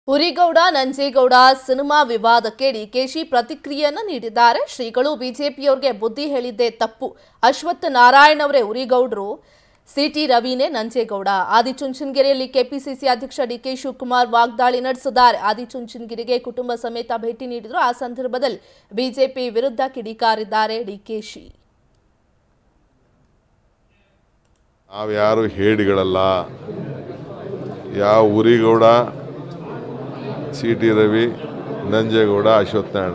ಹುರಿಗೌಡ Nanjegowda cinema ವಿವಾದಕ್ಕೆ ಡಿಕೆಶಿ ಪ್ರತಿಕ್ರಿಯೆಯನ್ನ ನೀಡಿದ್ದಾರೆ ಶ್ರೀಗಳು ಬಿಜೆಪಿಯವರಿಗೆ ಬುದ್ಧಿ ಹೇಳಿದ್ದೇ ತಪ್ಪು ಅಶ್ವತ್ಥ ನಾರಾಯಣ್ ಅವರೇ ಹುರಿಗೌಡರು ಸಿಟಿ ರವಿನೇ ನಂಜೇಗೌಡ ಆದಿಚುಂಚನಗಿರಿಯಲ್ಲಿ ಕೆಪಿಸಿಸಿ ಅಧ್ಯಕ್ಷ ಡಿಕೆ ಶಿವಕುಮಾರ್ ವಾಗ್ದಾಳಿ ನಡೆಸಿದ್ದಾರೆ ಆದಿಚುಂಚನಗಿರಿಗೆ ಕುಟುಂಬ ಸಮೇತ ಭೇಟಿ ನೀಡಿದ್ರು ಆ ಸಂದರ್ಭದಲ್ಲಿ ಬಿಜೆಪಿ ವಿರುದ್ಧ ಕಿಡಿಕಾರಿದ್ದಾರೆ ಡಿಕೆಶಿ ನಾವ್ಯಾರು ಹೇಡಿಗಳಲ್ಲ ಯಾವ ಉರಿಗೌಡ ಸಿ ಟಿ ರವಿ ನಂಜೇಗೌಡ ಅಶ್ವತ್ಥನಾರಾಯಣ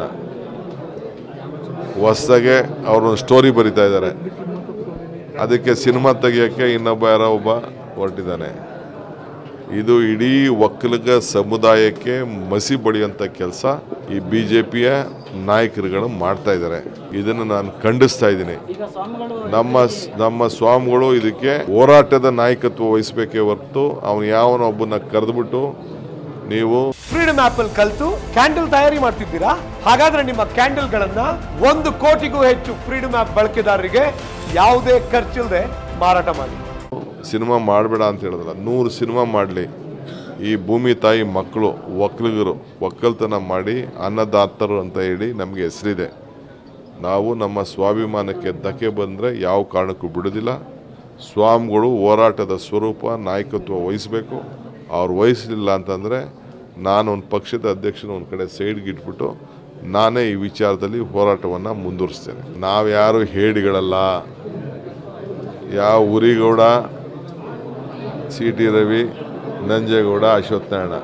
ಹೊಸ್ದಾಗೆ ಅವ್ರೊಂದು ಸ್ಟೋರಿ ಬರಿತಾ ಇದ್ದಾರೆ ಅದಕ್ಕೆ ಸಿನಿಮಾ ತೆಗಿಯೋಕ್ಕೆ ಇನ್ನೊಬ್ಬ ಯಾರೋ ಒಬ್ಬ ಹೊರಟಿದ್ದಾನೆ ಇದು ಇಡೀ ಒಕ್ಕಲಿಗ ಸಮುದಾಯಕ್ಕೆ ಮಸಿ ಬಳಿಯುವಂಥ ಕೆಲಸ ಈ ಬಿ ಜೆ ಪಿಯ ನಾಯಕರುಗಳು ಮಾಡ್ತಾ ಇದ್ದಾರೆ ಇದನ್ನು ನಾನು ಖಂಡಿಸ್ತಾ ಇದ್ದೀನಿ ನಮ್ಮ ನಮ್ಮ ಸ್ವಾಮಿಗಳು ಇದಕ್ಕೆ ಹೋರಾಟದ ನಾಯಕತ್ವ ವಹಿಸಬೇಕೇ ಹೊರತು ಅವನು ಯಾವನೊಬ್ಬನ ಕರೆದ್ಬಿಟ್ಟು ನೀವು ಫ್ರೀಡಮ್ ಆಪ್ ಅಲ್ಲಿ ಕಲ್ತು ಕ್ಯಾಂಡಲ್ ತಯಾರಿ ಮಾಡ್ತಿದ್ದೀರಾ ಹಾಗಾದ್ರೆ ನಿಮ್ಮ ಕ್ಯಾಂಡಲ್ ಗಳನ್ನ ಒಂದು ಕೋಟಿಗೂ ಹೆಚ್ಚು ಫ್ರೀಡಮ್ ಆಪ್ ಬಳಕೆದಾರರಿಗೆ ಯಾವುದೇ ಖರ್ಚಿಲ್ಲದೆ ಮಾರಾಟ ಮಾಡಿ ಸಿನಿಮಾ ಮಾಡಬೇಡ ಅಂತ ಹೇಳಿದ್ರಲ್ಲ ನೂರು ಸಿನಿಮಾ ಮಾಡಲಿ ಈ ಭೂಮಿ ತಾಯಿ ಮಕ್ಕಳು ಒಕ್ಕಲಿಗರು ಒಕ್ಕಲ್ತನ ಮಾಡಿ ಅನ್ನದಾತರು ಅಂತ ಹೇಳಿ ನಮಗೆ ಹೆಸರಿದೆ ನಾವು ನಮ್ಮ ಸ್ವಾಭಿಮಾನಕ್ಕೆ ಧಕ್ಕೆ ಬಂದರೆ ಯಾವ ಕಾರಣಕ್ಕೂ ಬಿಡೋದಿಲ್ಲ ಸ್ವಾಮಿಗಳು ಹೋರಾಟದ ಸ್ವರೂಪ ನಾಯಕತ್ವ ವಹಿಸಬೇಕು ಅವ್ರು ವಹಿಸಲಿಲ್ಲ ಅಂತಂದರೆ ನಾನು ಒಂದು ಪಕ್ಷದ ಅಧ್ಯಕ್ಷನ ಒಂದು ಕಡೆ ಸೈಡ್ಗೆ ಇಟ್ಬಿಟ್ಟು ನಾನೇ ಈ ವಿಚಾರದಲ್ಲಿ ಹೋರಾಟವನ್ನು ಮುಂದುವರಿಸ್ತೇನೆ ನಾವ್ಯಾರು ಹೇಡಿಗಳಲ್ಲ ಯಾವ ಉರಿಗೌಡ ಸಿ ಟಿ ರವಿ ನಂಜೇಗೌಡ ಅಶ್ವತ್ಥನಾರಾಯಣ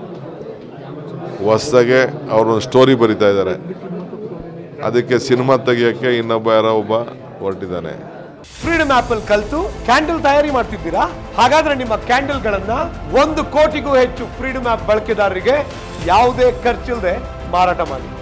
ಹೊಸ್ದಾಗೆ ಅವ್ರೊಂದು ಸ್ಟೋರಿ ಬರಿತಾ ಇದ್ದಾರೆ ಅದಕ್ಕೆ ಸಿನಿಮಾ ತೆಗಿಯೋಕ್ಕೆ ಇನ್ನೊಬ್ಬ ಯಾರೋ ಒಬ್ಬ ಹೊರಟಿದ್ದಾನೆ ಫ್ರೀಡಮ್ ಆಪ್ ಅಲ್ಲಿ ಕಲ್ತು ಕ್ಯಾಂಡಲ್ ತಯಾರಿ ಮಾಡ್ತಿದ್ದೀರಾ ಹಾಗಾದ್ರೆ ನಿಮ್ಮ ಕ್ಯಾಂಡಲ್ ಗಳನ್ನ ಒಂದು ಕೋಟಿಗೂ ಹೆಚ್ಚು ಫ್ರೀಡಮ್ ಆಪ್ ಬಳಕೆದಾರರಿಗೆ ಯಾವುದೇ ಖರ್ಚಿಲ್ಲದೆ ಮಾರಾಟ ಮಾಡಿ